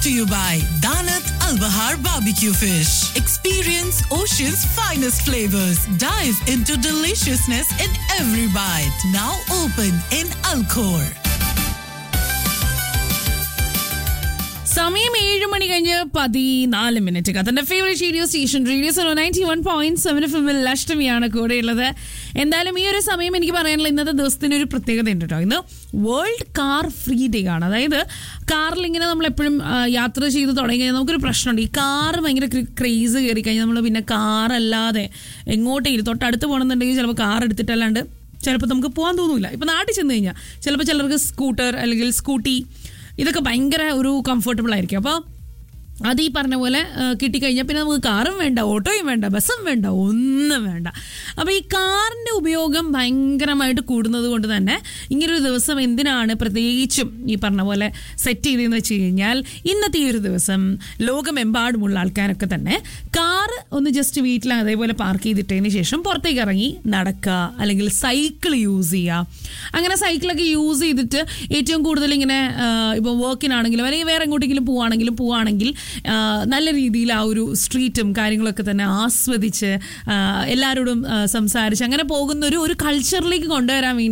to you by Danat Al Bahar Barbecue Fish. Experience Ocean's finest flavors. Dive into deliciousness in every bite. Now open in Alcor. സമയം ഏഴ് മണി കഴിഞ്ഞ് പതിനാല് minute കത്തന്റെ favourite radio station radio സോ ninety one point seven എഫിമിൽ അഷ്ടമിയാണ് കൂടെയുള്ളത് എന്തായാലും ഈ ഒരു സമയം എനിക്ക് പറയാനുള്ള ഇന്നത്തെ ദിവസത്തിന് ഒരു പ്രത്യേകത ഉണ്ട് കേട്ടോ ഇന്ന് വേൾഡ് കാർ ഫ്രീ ഡേ ആണ് അതായത് കാറിൽ ഇങ്ങനെ നമ്മൾ എപ്പോഴും ആ, യാത്ര ചെയ്ത് തുടങ്ങി കഴിഞ്ഞാൽ നമുക്കൊരു പ്രശ്നമുണ്ട് ഈ കാർ ഭയങ്കര ക്രേസ് കയറി കഴിഞ്ഞാൽ നമ്മൾ പിന്നെ കാറല്ലാതെ എങ്ങോട്ടെങ്കിലും തൊട്ടടുത്ത് പോകണമെന്നുണ്ടെങ്കിൽ ചിലപ്പോൾ കാർ എടുത്തിട്ടല്ലാണ്ട് ചിലപ്പോൾ നമുക്ക് പോകാൻ തോന്നൂല ഇപ്പം നാട്ടിൽ ചെന്ന് കഴിഞ്ഞാൽ ചിലപ്പോൾ ചിലർക്ക് സ്കൂട്ടർ അല്ലെങ്കിൽ സ്കൂട്ടി ഇതൊക്കെ ഭയങ്കര ഒരു കംഫർട്ടബിൾ ആയിരിക്കും അപ്പോൾ അത് ഈ പറഞ്ഞ പോലെ ആ, കിട്ടിക്കഴിഞ്ഞാൽ പിന്നെ നമുക്ക് കാറും വേണ്ട ഓട്ടോയും വേണ്ട ബസ്സും വേണ്ട ഒന്നും വേണ്ട അപ്പോൾ ഈ കാറിൻ്റെ ഉപയോഗം ഭയങ്കരമായിട്ട് കൂടുന്നത് കൊണ്ട് തന്നെ ഇങ്ങനൊരു ദിവസം എന്തിനാണ് പ്രത്യേകിച്ചും ഈ പറഞ്ഞ പോലെ സെറ്റ് ചെയ്തതെന്ന് വെച്ച് കഴിഞ്ഞാൽ ഇന്നത്തെ ഈ ഒരു ദിവസം ലോകമെമ്പാടുമുള്ള ആൾക്കാരൊക്കെ തന്നെ കാറ് ഒന്ന് ജസ്റ്റ് വീട്ടിൽ അതേപോലെ പാർക്ക് ചെയ്തിട്ടതിന് ശേഷം പുറത്തേക്ക് ഇറങ്ങി നടക്കുക അല്ലെങ്കിൽ സൈക്കിൾ യൂസ് ചെയ്യുക അങ്ങനെ സൈക്കിളൊക്കെ യൂസ് ചെയ്തിട്ട് ഏറ്റവും കൂടുതൽ ഇങ്ങനെ ഇപ്പോൾ വർക്കിനാണെങ്കിലും അല്ലെങ്കിൽ വേറെ എങ്ങോട്ടെങ്കിലും പോവുകയാണെങ്കിലും പോവുകയാണെങ്കിൽ ആ, നല്ല രീതിയിൽ ആ ഒരു സ്ട്രീറ്റും കാര്യങ്ങളൊക്കെ തന്നെ ആസ്വദിച്ച് ആ, എല്ലാവരോടും ആ, സംസാരിച്ച് അങ്ങനെ പോകുന്ന ഒരു ഒരു കൾച്ചറിലേക്ക് കൊണ്ടുവരാൻ വേണ്ടി